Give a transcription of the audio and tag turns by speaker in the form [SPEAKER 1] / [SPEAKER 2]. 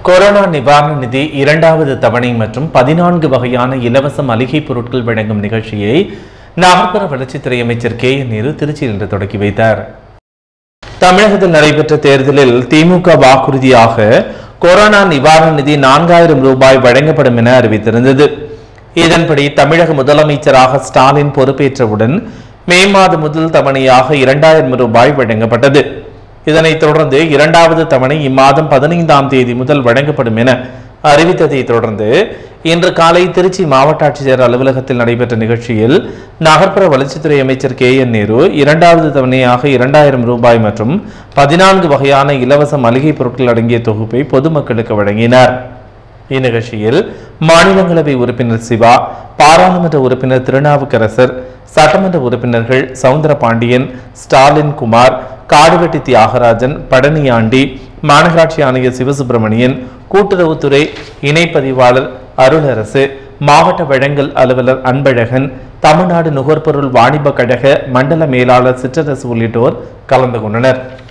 [SPEAKER 1] corona நிவாரண நிதி இரண்டாவது தவணை மற்றும் பதினான்கு வகையான இலவச மளிகை பொருட்கள் வழங்கும் நிகழ்ச்சியை நகர்ப்புற வளர்ச்சித்துறை அமைச்சர் கே என் நேரு திருச்சியில் இன்று தொடங்கி வைத்தார் தமிழகத்தில் நடைபெற்ற தேர்தலில் திமுக வாக்குறுதியாக கொரோனா நிவாரண நிதி நான்காயிரம் ரூபாய் வழங்கப்படும் என அறிவித்திருந்தது இதன்படி தமிழக முதலமைச்சராக ஸ்டாலின் பொறுப்பேற்றவுடன் மே மாத முதல் தவணையாக இரண்டாயிரம் ரூபாய் வழங்கப்பட்டது இதனைத் தொடர்ந்து இரண்டாவது தவணை இம்மாதம் பதினைந்தாம் தேதி முதல் வழங்கப்படும் என அறிவித்ததை தொடர்ந்து இன்று காலை திருச்சி மாவட்ட ஆட்சியர் அலுவலகத்தில் நடைபெற்ற நிகழ்ச்சியில் நகர்ப்புற வளர்ச்சித்துறை அமைச்சர் கே என் நேரு இரண்டாவது தவணையாக இரண்டாயிரம் ரூபாய் மற்றும் பதினான்கு வகையான இலவச மளிகை பொருட்கள் அடங்கிய தொகுப்பை பொதுமக்களுக்கு வழங்கினார் இந்நிகழ்ச்சியில் மாநிலங்களவை உறுப்பினர் சிவா பாராளுமன்ற உறுப்பினர் திருநாவுக்கரசர் சட்டமன்ற உறுப்பினர்கள் சவுந்தர பாண்டியன் ஸ்டாலின் குமார் காடுவெட்டி தியாகராஜன் பழனியாண்டி மாநகராட்சி ஆணையர் சிவசுப்பிரமணியன் கூட்டுறவுத்துறை இணைப்பதிவாளர் அருளரசு மாவட்ட வழங்கல் அலுவலர் அன்பழகன் தமிழ்நாடு நுகர்பொருள் வாணிப கழக மண்டல மேலாளர் சிற்றரசு உள்ளிட்டோர் கலந்து கொண்டனர்